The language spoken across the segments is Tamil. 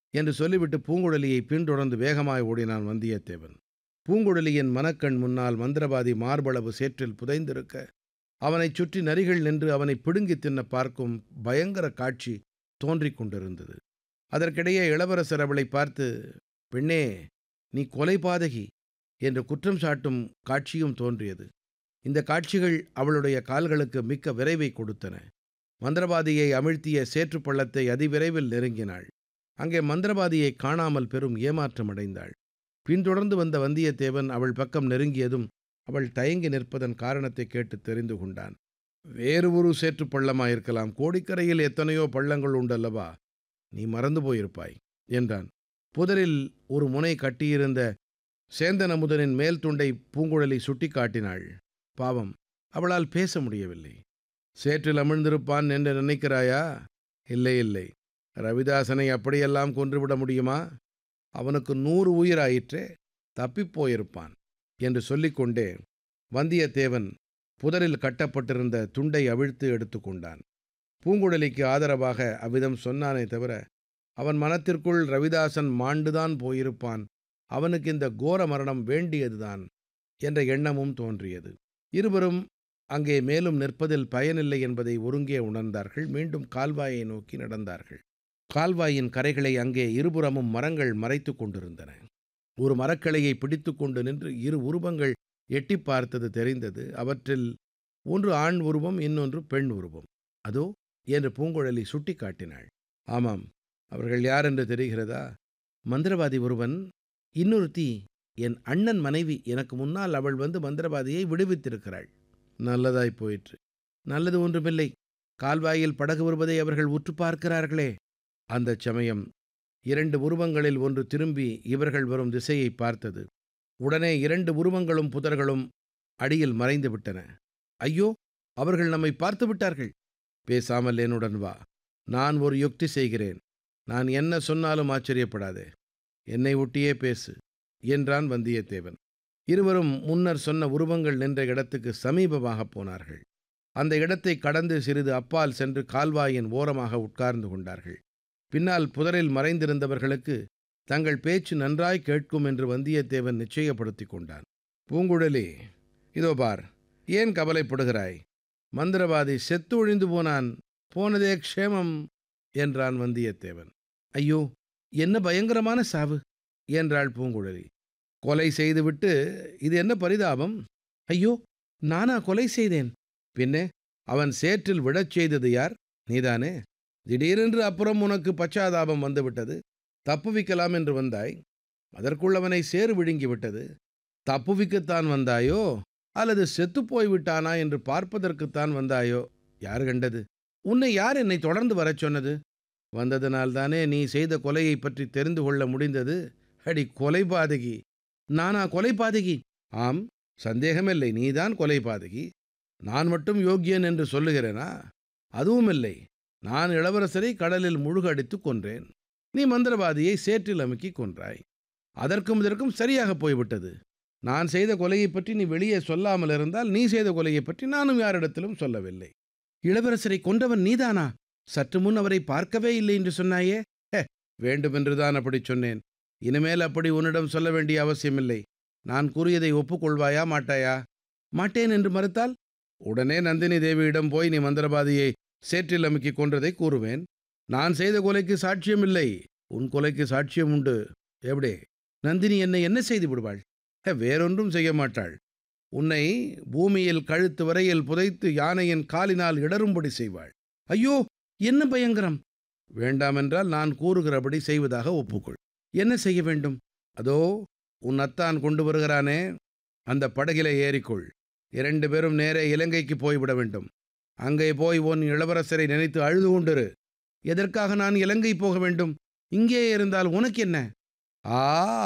என்று சொல்லிவிட்டு பூங்குழலியை பின்தொடர்ந்து வேகமாய் ஓடினான் வந்தியத்தேவன் பூங்குழலியின் மனக்கண் முன்னால் மந்திரவாதி மார்பளவு சேற்றில் புதைந்திருக்க அவனைச் சுற்றி நரிகள் நின்று அவனை பிடுங்கித் தின்ன பார்க்கும் பயங்கர காட்சி தோன்றிக் கொண்டிருந்தது அதற்கிடையே இளவரசர் அவளை பார்த்து பெண்ணே நீ கொலை பாதகி என்று குற்றம் சாட்டும் காட்சியும் தோன்றியது இந்த காட்சிகள் அவளுடைய கால்களுக்கு மிக்க விரைவை கொடுத்தன மந்திரவாதியை அமிழ்த்திய சேற்றுப் பள்ளத்தை அதிவிரைவில் நெருங்கினாள் அங்கே மந்திரவாதியை காணாமல் பெரும் ஏமாற்றம் அடைந்தாள் பின்தொடர்ந்து வந்த வந்தியத்தேவன் அவள் பக்கம் நெருங்கியதும் அவள் தயங்கி நிற்பதன் காரணத்தை கேட்டு தெரிந்து கொண்டான் வேறு ஒரு சேற்றுப் பள்ளமாயிருக்கலாம் கோடிக்கரையில் எத்தனையோ பள்ளங்கள் உண்டல்லவா நீ மறந்து போயிருப்பாய் என்றான் புதரில் ஒரு முனை கட்டியிருந்த சேந்தன் அமுதனின் மேல் துண்டை பூங்குழலி சுட்டி காட்டினாள் பாவம் அவளால் பேச முடியவில்லை சேற்றில் அமிழ்ந்திருப்பான் என்று நினைக்கிறாயா இல்லை இல்லை ரவிதாசனை அப்படியெல்லாம் கொன்றுவிட முடியுமா அவனுக்கு நூறு உயிராயிற்றே தப்பிப் போயிருப்பான் என்று சொல்லிக்கொண்டே வந்தியத்தேவன் புதரில் கட்டப்பட்டிருந்த துண்டை அவிழ்த்து எடுத்துக்கொண்டான் பூங்குழலிக்கு ஆதரவாக அவ்விதம் சொன்னானே தவிர அவன் மனத்திற்குள் ரவிதாசன் மாண்டுதான் போயிருப்பான் அவனுக்கு இந்த கோர மரணம் வேண்டியதுதான் என்ற எண்ணமும் தோன்றியது இருவரும் அங்கே மேலும் நிற்பதில் பயனில்லை என்பதை ஒருங்கே உணர்ந்தார்கள் மீண்டும் கால்வாயை நோக்கி நடந்தார்கள் கால்வாயின் கரைகளை அங்கே இருபுறமும் மரங்கள் மறைத்து கொண்டிருந்தன ஒரு மரக்கிளையை பிடித்து கொண்டு நின்று இரு உருவங்கள் எட்டி பார்த்தது தெரிந்தது அவற்றில் ஒன்று ஆண் உருவம் இன்னொன்று பெண் உருவம் அதோ என்று பூங்குழலி சுட்டி காட்டினாள் ஆமாம் அவர்கள் யார் என்று தெரிகிறதா மந்திரவாதி ஒருவன் இன்னொருத்தி என் அண்ணன் மனைவி எனக்கு முன்னால் அவள் வந்து மந்திரவாதியை விடுவித்திருக்கிறாள் நல்லதாய் போயிற்று நல்லது ஒன்றுமில்லை கால்வாயில் படகு வருவதை அவர்கள் உற்று பார்க்கிறார்களே அந்தச் சமயம் இரண்டு உருவங்களில் ஒன்று திரும்பி இவர்கள் வரும் திசையை பார்த்தது உடனே இரண்டு உருவங்களும் புதர்களும் அடியில் மறைந்து விட்டன ஐயோ அவர்கள் நம்மை பார்த்து விட்டார்கள் பேசாமல் என்னுடன் வா நான் ஒரு யுக்தி செய்கிறேன் நான் என்ன சொன்னாலும் ஆச்சரியப்படாதே என்னை ஒட்டியே பேசு என்றான் வந்தியத்தேவன் இருவரும் முன்னர் சொன்ன உருவங்கள் நின்ற இடத்துக்கு சமீபமாகப் போனார்கள் அந்த இடத்தை கடந்து சிறிது அப்பால் சென்று கால்வாயின் ஓரமாக உட்கார்ந்து கொண்டார்கள் பின்னால் புதரில் மறைந்திருந்தவர்களுக்கு தங்கள் பேச்சு நன்றாய் கேட்கும் என்று வந்தியத்தேவன் நிச்சயப்படுத்திக் கொண்டான் பூங்குழலி இதோ பார் ஏன் கவலைப்படுகிறாய் மந்திரவாதி செத்து ஒழிந்து போனான் போனதே க்ஷேமம் என்றான் வந்தியத்தேவன் ஐயோ என்ன பயங்கரமான சாவு என்றாள் பூங்குழலி கொலை செய்துவிட்டு இது என்ன பரிதாபம் ஐயோ நானா கொலை செய்தேன் பின்னே அவன் சேற்றில் விழச் செய்தது யார் நீதானே திடீரென்று அப்புறம் உனக்கு பச்சாதாபம் வந்துவிட்டது தப்புவிக்கலாம் என்று வந்தாய் அதற்குள் அவனை சேறு விழுங்கிவிட்டது தப்புவிக்கத்தான் வந்தாயோ அல்லது செத்துப்போய் விட்டானா என்று பார்ப்பதற்குத்தான் வந்தாயோ யார் கண்டது உன்னை யார் என்னை தொடர்ந்து வரச் சொன்னது வந்ததனால்தானே நீ செய்த கொலையை பற்றி தெரிந்து கொள்ள முடிந்தது அடி கொலை பாதகி நானா கொலை பாதகி ஆம் சந்தேகமில்லை நீதான் கொலை பாதகி நான் மட்டும் யோக்கியன் என்று சொல்லுகிறேனா அதுவும் இல்லை நான் இளவரசரை கடலில் முழுகடித்து கொன்றேன் நீ மந்திரவாதியை சேற்றில் அமுக்கி கொன்றாய் அதற்கும் இதற்கும் சரியாக போய்விட்டது நான் செய்த கொலையை பற்றி நீ வெளியே சொல்லாமல் இருந்தால் நீ செய்த கொலையை பற்றி நானும் யாரிடத்திலும் சொல்லவில்லை இளவரசரை கொன்றவன் நீதானா சற்று முன் அவரை பார்க்கவே இல்லை என்று சொன்னாயே ஹே வேண்டுமென்றுதான் அப்படி சொன்னேன் இனிமேல் அப்படி உன்னிடம் சொல்ல வேண்டிய அவசியமில்லை நான் கூறியதை ஒப்புக்கொள்வாயா மாட்டாயா மாட்டேன் என்று மறுத்தால் உடனே நந்தினி தேவியிடம் போய் நீ மந்திரவாதியை சேற்றில் அமுக்கி கொன்றதை கூறுவேன் நான் செய்த கொலைக்கு சாட்சியம் இல்லை உன் கொலைக்கு சாட்சியம் உண்டு எப்படி நந்தினி என்னை என்ன செய்து விடுவாள் ஹே, வேறொன்றும் செய்ய மாட்டாள் உன்னை பூமியில் கழுத்து வரையில் புதைத்து யானையின் காலினால் இடரும்படி செய்வாள் ஐயோ என்ன பயங்கரம் வேண்டாமென்றால் நான் கூறுகிறபடி செய்வதாக ஒப்புக்கொள் என்ன செய்ய வேண்டும் அதோ உன் அத்தான் கொண்டு வருகிறானே அந்த படகிலே ஏறிக்கொள் இரண்டு பேரும் நேரே இலங்கைக்கு போய்விட வேண்டும் அங்கே போய் உன் இளவரசரை நினைத்து அழுது கொண்டிரு எதற்காக நான் இலங்கை போக வேண்டும் இங்கே இருந்தால் உனக்கு என்ன ஆ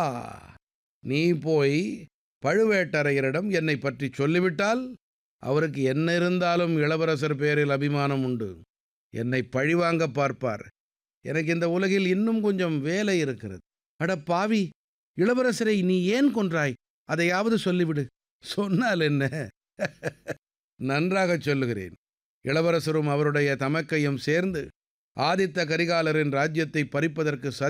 நீ போய் பழுவேட்டரையரிடம் என்னை பற்றி சொல்லிவிட்டால் அவருக்கு என்ன இருந்தாலும் இளவரசர் பேரில் அபிமானம் உண்டு என்னை பழிவாங்க பார்ப்பார் எனக்கு இந்த உலகில் இன்னும் கொஞ்சம் வேலை இருக்கிறது அட பாவி இளவரசரை நீ ஏன் கொன்றாய் அதையாவது சொல்லிவிடு சொன்னால் என்ன நன்றாகச் சொல்லுகிறேன் இளவரசரும் அவருடைய தமக்கையும் சேர்ந்து ஆதித்த கரிகாலரின் ராஜ்யத்தை பறிப்பதற்கு